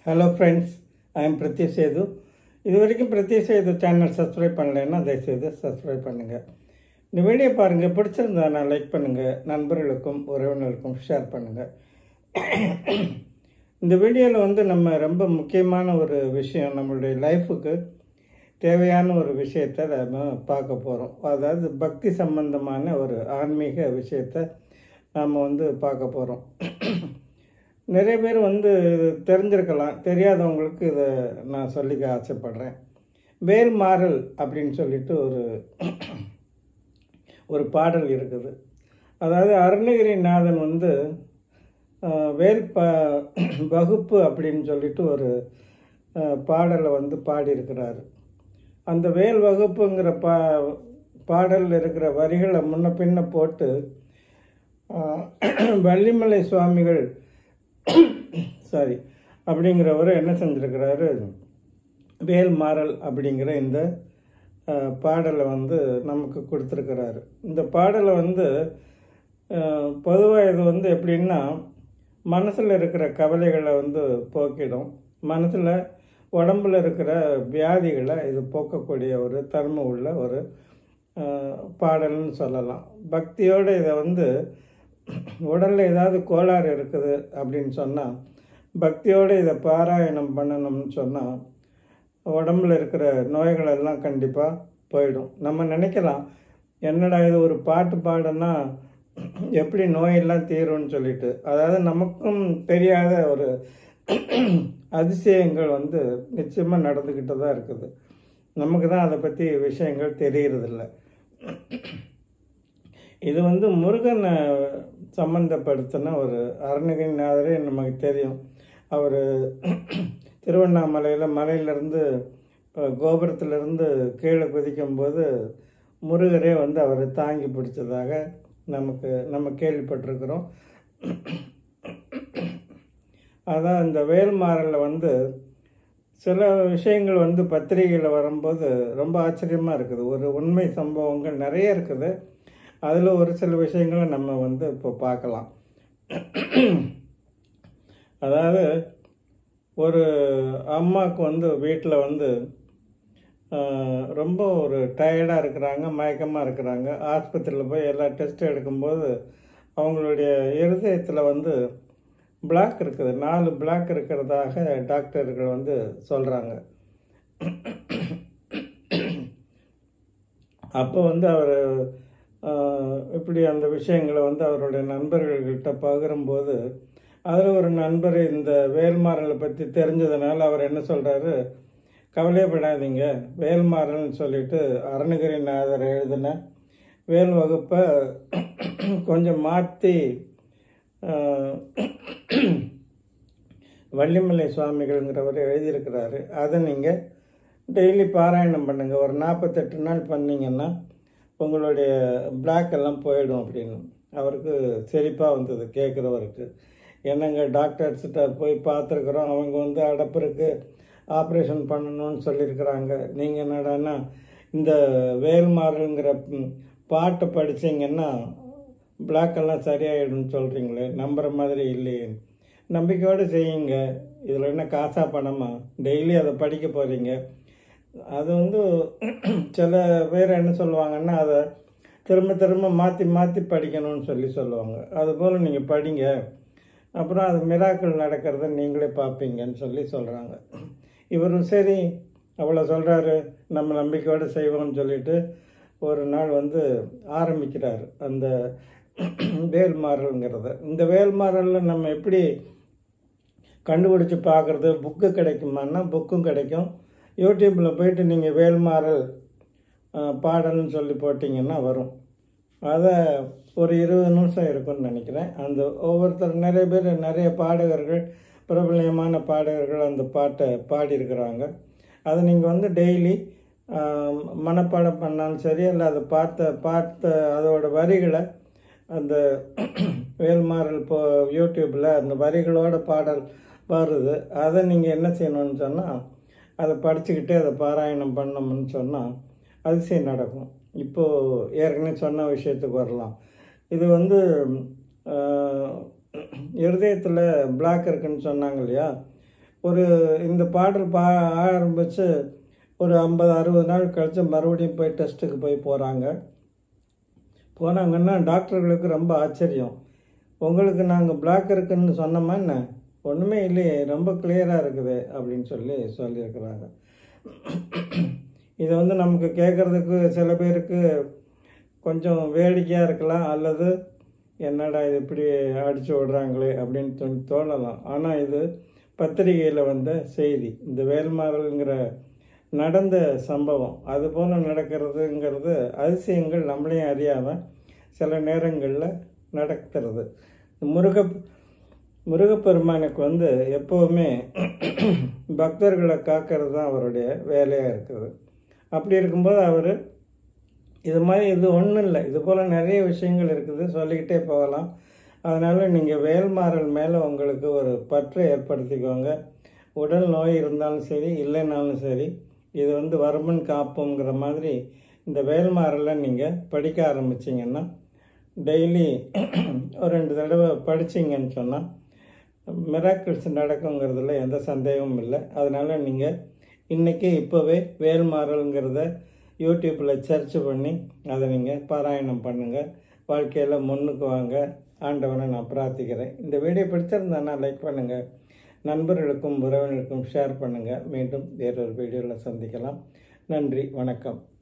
hello friends I am Prathye Sethu இது வரைக்கும் பிரத்யே Setu channel subscribe பண்ணலைன்னா தயவுசெய்து சப்ஸ்கிரைப் பண்ணுங்கள் இந்த வீடியோ பாருங்கள் பிடிச்சிருந்தா நான் லைக் பண்ணுங்கள் நண்பர்களுக்கும் உறவினருக்கும் ஷேர் பண்ணுங்கள் இந்த வீடியோவில் வந்து நம்ம ரொம்ப முக்கியமான ஒரு விஷயம் நம்மளுடைய லைஃபுக்கு தேவையான ஒரு விஷயத்தை நம்ம பார்க்க போகிறோம் அதாவது பக்தி சம்பந்தமான ஒரு ஆன்மீக விஷயத்தை நாம் வந்து பார்க்க போகிறோம் நிறைய பேர் வந்து இது தெரிஞ்சிருக்கலாம் தெரியாதவங்களுக்கு இதை நான் சொல்லிக்க ஆசைப்படுறேன் வேல்மாறல் அப்படின்னு சொல்லிட்டு ஒரு ஒரு பாடல் இருக்குது அதாவது அருணகிரிநாதன் வந்து அஹ், வேல் ப வகுப்பு அப்படின்னு சொல்லிட்டு ஒரு அஹ், பாடலை வந்து பாடியிருக்கிறாரு அந்த வேல் வகுப்புங்கிற பா பாடலில் இருக்கிற வரிகளை முன்ன பின்ன போட்டு அஹ், வள்ளிமலை சுவாமிகள் சாரி அப்படிங்கிறவர் என்ன செஞ்சிருக்கிறாரு வேல்மாறல் அப்படிங்கிற இந்த அஹ், பாடலை வந்து நமக்கு கொடுத்துருக்கிறாரு இந்த பாடலை வந்து பொதுவாக இது வந்து எப்படின்னா மனசில் இருக்கிற கவலைகளை வந்து போக்கிடும் மனசில் உடம்புல இருக்கிற வியாதிகளை இது போக்கக்கூடிய ஒரு தன்மை உள்ள ஒரு அஹ், பாடல்னு சொல்லலாம் பக்தியோடு இதை வந்து உடலில் ஏதாவது கோளாறு இருக்குது அப்படின்னு சொன்னால் பக்தியோடு இதை பாராயணம் பண்ணணும்னு சொன்னால் உடம்புல இருக்கிற நோய்கள் எல்லாம் கண்டிப்பாக போயிடும் நம்ம நினைக்கலாம் என்னடா இது ஒரு பாட்டு பாடுனா எப்படி நோயெல்லாம் தீரும்னு சொல்லிட்டு அதாவது நமக்கும் தெரியாத ஒரு அதிசயங்கள் வந்து நிச்சயமாக நடந்துக்கிட்டு தான் இருக்குது நமக்கு தான் அதை பற்றி விஷயங்கள் தெரியறதில்ல இது வந்து முருகனை சம்மந்தப்படுத்தின ஒரு அருணகிரிநாதரே நமக்கு தெரியும் அவர் திருவண்ணாமலையில் மலையிலேருந்து கோபுரத்திலிருந்து கீழே குதிக்கும்போது முருகரே வந்து அவரை தாங்கி பிடிச்சதாக நமக்கு நம்ம கேள்விப்பட்டிருக்கிறோம் அதான் இந்த வேல்மாறலில் வந்து சில விஷயங்கள் வந்து பத்திரிகையில் வரும்போது ரொம்ப ஆச்சரியமாக இருக்குது ஒரு உண்மை சம்பவங்கள் நிறைய இருக்குது அதில் ஒரு சில விஷயங்களை நம்ம வந்து இப்போ பார்க்கலாம் அதாவது ஒரு அம்மாவுக்கு வந்து வீட்டில் வந்து ஆஹ், ரொம்ப ஒரு டயர்டாக இருக்கிறாங்க மயக்கமாக இருக்கிறாங்க ஆஸ்பத்திரியில் போய் எல்லா டெஸ்ட் எடுக்கும்போது அவங்களுடைய இருதயத்தில் வந்து பிளாக் இருக்குது நாலு பிளாக் இருக்கிறதாக டாக்டர்கள் வந்து சொல்கிறாங்க அப்போ வந்து அவர் இப்படி அந்த விஷயங்களை வந்து அவருடைய நண்பர்கள்கிட்ட பகிரும்போது அதில் ஒரு நண்பர் இந்த வேல்மாறலை பற்றி தெரிஞ்சதுனால அவர் என்ன சொல்கிறாரு கவலையப்படாதீங்க வேல்மாறல்னு சொல்லிட்டு அருணகிரிநாதர் எழுதின வேல் வகுப்பை கொஞ்சம் மாற்றி வள்ளிமலை சுவாமிகள்ங்கிறவர் எழுதியிருக்கிறாரு அதை நீங்கள் டெய்லி பாராயணம் பண்ணுங்கள் ஒரு நாற்பத்தெட்டு நாள் பண்ணீங்கன்னா உங்களுடைய பிளாக் எல்லாம் போயிடும் அப்படின்னு அவருக்கு செழிப்பாக வந்தது கேட்குறவருக்கு என்னங்க டாக்டர்ஸ்கிட்ட போய் பார்த்துருக்குறோம் அவங்க வந்து அடப்பு இருக்கு ஆப்ரேஷன் பண்ணணும்னு சொல்லியிருக்கிறாங்க நீங்கள் என்னடான்னா இந்த வேல்மாறல்ங்கிற ம், பாட்டை படிச்சீங்கன்னா பிளாக் எல்லாம் சரியாயிடும்னு சொல்கிறீங்களே நம்புகிற மாதிரி இல்லையே நம்பிக்கையோடு செய்யுங்க இதில் என்ன காசா பணமா டெய்லி அதை படிக்க போகிறீங்க அது வந்து சில பேர் என்ன சொல்லுவாங்கன்னா அதை திரும்ப திரும்ப மாற்றி மாற்றி படிக்கணும்னு சொல்லி சொல்லுவாங்க அதுபோல் நீங்கள் படிங்க அப்புறம் அது மிராக்கள் நடக்கிறத நீங்களே பார்ப்பீங்கன்னு சொல்லி சொல்கிறாங்க இவரும் சரி அவ்வளோ சொல்கிறாரு நம்ம நம்பிக்கையோடு செய்வோம்னு சொல்லிட்டு ஒரு நாள் வந்து ஆரம்பிக்கிறார் அந்த வேல்மாறல்ங்கிறத இந்த வேல்மாறலில் நம்ம எப்படி கண்டுபிடிச்சி பார்க்குறது புக்கு கிடைக்குமான்னா புக்கும் கிடைக்கும் யூடியூப்பில் போயிட்டு நீங்கள் வேல்மாறல் அஹ், பாடல்னு சொல்லி போட்டிங்கன்னா வரும் அதை ஒரு இருபது நிமிஷம் இருக்கும்னு நினைக்கிறேன் அந்த ஒவ்வொருத்தர் நிறைய பேர் நிறைய பாடகர்கள் பிரபலியமான பாடகர்கள் அந்த பாட்டை பாடியிருக்கிறாங்க அதை நீங்கள் வந்து டெய்லி மனப்பாடம் பண்ணாலும் சரி இல்லை அதை பார்த்த பார்த்த அதோட வரிகளை அந்த வேல்மாறல் இப்போ யூடியூப்பில் அந்த வரிகளோட பாடல் வருது அதை நீங்கள் என்ன செய்யணும்னு சொன்னால் அதை படிச்சுக்கிட்டே அதை பாராயணம் பண்ணோம்னு சொன்னால் அதிசயம் நடக்கும் இப்போது ஏற்கனவே சொன்ன விஷயத்துக்கு வரலாம் இது வந்து இருதயத்தில் பிளாக் இருக்குன்னு சொன்னாங்க இல்லையா ஒரு இந்த பாடல் பா ஆரம்பித்து ஒரு ஐம்பது அறுபது நாள் கழித்து மறுபடியும் போய் டெஸ்ட்டுக்கு போய் போகிறாங்க போனாங்கன்னா டாக்டர்களுக்கு ரொம்ப ஆச்சரியம் உங்களுக்கு நாங்கள் பிளாக் இருக்குன்னு சொன்னோமா என்ன ஒன்றுமே இல்லையே ரொம்ப கிளியராக இருக்குது அப்படின்னு சொல்லி சொல்லியிருக்கிறாங்க இது வந்து நமக்கு கேட்குறதுக்கு சில பேருக்கு கொஞ்சம் வேடிக்கையாக இருக்கலாம் அல்லது என்னடா இது இப்படி அடித்து விடுறாங்களே அப்படின்னு தோணி தோணலாம் ஆனால் இது பத்திரிகையில் வந்த செய்தி இந்த வேல்மாறல்ங்கிற நடந்த சம்பவம் அதுபோல் நடக்கிறதுங்கிறது அதிசயங்கள் நம்மளையும் அறியாமல் சில நேரங்களில் நடக்கிறது முருக முருகப்பெருமானுக்கு வந்து எப்போவுமே பக்தர்களை காக்கிறது தான் அவருடைய வேலையாக இருக்குது அப்படி இருக்கும்போது அவர் இது மாதிரி இது ஒன்றும் இல்லை இது போல் நிறைய விஷயங்கள் இருக்குது சொல்லிக்கிட்டே போகலாம் அதனால் நீங்கள் வேல்மாறல் மேலே உங்களுக்கு ஒரு பற்றை ஏற்படுத்திக்கோங்க உடல் நோய் இருந்தாலும் சரி இல்லைனாலும் சரி இது வந்து வரமன் காப்புங்கிற மாதிரி இந்த வேல்மாறலை நீங்கள் படிக்க ஆரம்பிச்சிங்கன்னா டெய்லி ஒரு ரெண்டு தடவை படிச்சிங்கன்னு சொன்னால் மிராக்கிள்ஸ் நடக்குங்கிறதுல எந்த சந்தேகமும் இல்லை அதனால் நீங்கள் இன்றைக்கி இப்போவே வேல்மாறல்ங்கிறத யூடியூப்பில் சர்ச் பண்ணி அதை நீங்கள் பாராயணம் பண்ணுங்கள் வாழ்க்கையில் முன்னுக்கு வாங்க ஆண்டவனை நான் பிரார்த்திக்கிறேன் இந்த வீடியோ பிடிச்சிருந்தானா லைக் பண்ணுங்கள் நண்பர்களுக்கும் உறவினருக்கும் ஷேர் பண்ணுங்கள் மீண்டும் வேறொரு வீடியோவில் சந்திக்கலாம் நன்றி வணக்கம்